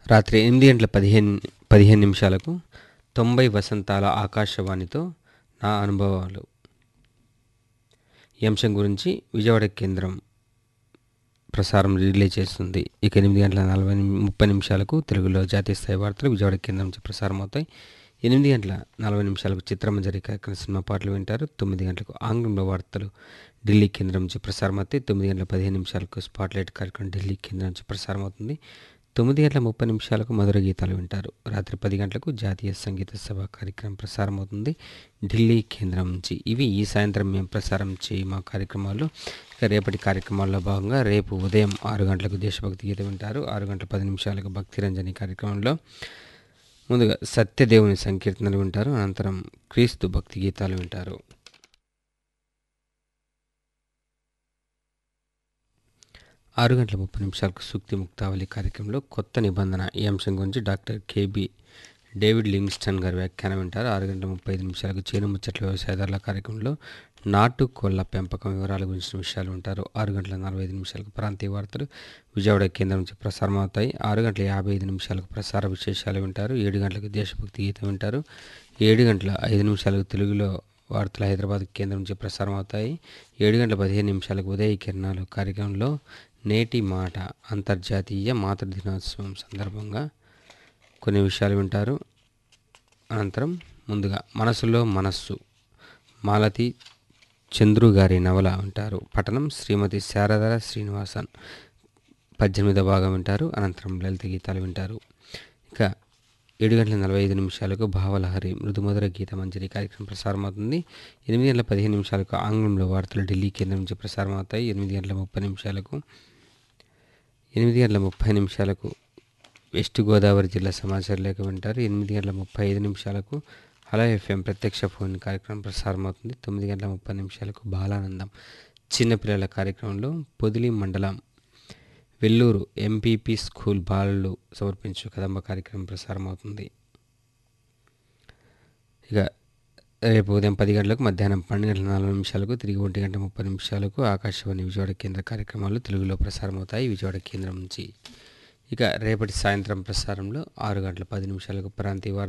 రాత్రి ఎనిమిది గంటల పదిహేను పదిహేను నిమిషాలకు తొంభై వసంతాల ఆకాశవాణితో నా అనుభవాలు ఈ అంశం గురించి విజయవాడ కేంద్రం ప్రసారం రిలే చేస్తుంది ఇక ఎనిమిది గంటల నలభై నిమి- ముప్పై నిమిషాలకు తెలుగులో జాతీయ స్థాయి వార్తలు విజయవాడ కేంద్రం నుంచి ప్రసారం అవుతాయి ఎనిమిది గంటల నలభై నిమిషాలకు చిత్రమంజరి కార్యక్రమం సినిమా పాటలు వింటారు తొమ్మిది గంటలకు ఆంగ్లంలో వార్తలు ఢిల్లీ కేంద్రం నుంచి ప్రసారం అవుతాయి తొమ్మిది గంటల పదిహేను నిమిషాలకు స్పాట్లైట్ కార్యక్రమం ఢిల్లీ కేంద్రం నుంచి ప్రసారం అవుతుంది తొమ్మిది గంటల ముప్పై నిమిషాలకు మధుర గీతాలు వింటారు రాత్రి పది గంటలకు జాతీయ సంగీత సభ కార్యక్రమం ప్రసారం అవుతుంది ఢిల్లీ కేంద్రం నుంచి ఇవి ఈ సాయంత్రం మేము ప్రసారం చేయి మా కార్యక్రమాలు ఇక రేపటి కార్యక్రమాల్లో భాగంగా రేపు ఉదయం ఆరు గంటలకు దేశభక్తి గీతం వింటారు ఆరు గంటల పది నిమిషాలకు భక్తి రంజని కార్యక్రమంలో ముందుగా సత్యదేవుని సంకీర్తనలు వింటారు అనంతరం క్రీస్తు భక్తి గీతాలు వింటారు ఆరు గంటల ముప్పై నిమిషాలకు సూక్తి ముక్తావళి కార్యక్రమంలో కొత్త నిబంధన ఈ అంశం గురించి డాక్టర్ కేబి డేవిడ్ లింగ్స్టన్ గారి వ్యాఖ్యానం వింటారు ఆరు గంటల ముప్పై ఐదు నిమిషాలకు చేను ముచ్చట్ల వ్యవసాయదారుల కార్యక్రమంలో నాటు కోళ్ల పెంపకం వివరాల గురించిన విషయాలు ఉంటారు ఆరు గంటల నలభై ఐదు నిమిషాలకు ప్రాంతీయ వార్తలు విజయవాడ కేంద్రం నుంచి ప్రసారం అవుతాయి ఆరు గంటల యాభై ఐదు నిమిషాలకు ప్రసార విశేషాలు వింటారు ఏడు గంటలకు దేశభక్తి గీతం వింటారు ఏడు గంటల ఐదు నిమిషాలకు తెలుగులో వార్తలు హైదరాబాద్ కేంద్రం నుంచి ప్రసారం అవుతాయి ఏడు గంటల పదిహేను నిమిషాలకు ఉదయ కిరణాలు కార్యక్రమంలో నేటి మాట అంతర్జాతీయ మాతృ దినోత్సవం సందర్భంగా కొన్ని విషయాలు వింటారు అనంతరం ముందుగా మనసులో మనస్సు మాలతి చంద్రు గారి నవల వింటారు పఠనం శ్రీమతి శారదర శ్రీనివాసన్ పద్దెనిమిదవ భాగం వింటారు అనంతరం లలిత గీతాలు వింటారు ఇక ఏడు గంటల నలభై ఐదు నిమిషాలకు భావలహరి మృదుమధుర గీత మంజరి కార్యక్రమం ప్రసారం అవుతుంది ఎనిమిది గంటల పదిహేను నిమిషాలకు ఆంగ్లంలో వార్తలు ఢిల్లీ కేంద్రం నుంచి ప్రసారం అవుతాయి ఎనిమిది గంటల ముప్పై నిమిషాలకు ఎనిమిది గంటల ముప్పై నిమిషాలకు వెస్ట్ గోదావరి జిల్లా సమాచార లేఖ వింటారు ఎనిమిది గంటల ముప్పై ఐదు నిమిషాలకు హలో ఎఫ్ఎం ప్రత్యక్ష ఫోన్ కార్యక్రమం ప్రసారం అవుతుంది తొమ్మిది గంటల ముప్పై నిమిషాలకు బాలానందం చిన్నపిల్లల కార్యక్రమంలో పొదిలి మండలం వెల్లూరు ఎంపీపీ స్కూల్ బాలలు సమర్పించు కదంబ కార్యక్రమం ప్రసారం అవుతుంది ఇక రేపు ఉదయం పది గంటలకు మధ్యాహ్నం పన్నెండు గంటల నలభై నిమిషాలకు తిరిగి ఒంటి గంట ముప్పై నిమిషాలకు ఆకాశవాణి విజయవాడ కేంద్ర కార్యక్రమాలు తెలుగులో ప్రసారం అవుతాయి విజయవాడ కేంద్రం నుంచి ఇక రేపటి సాయంత్రం ప్రసారంలో ఆరు గంటల పది నిమిషాలకు ప్రాంతీయ వార్తలు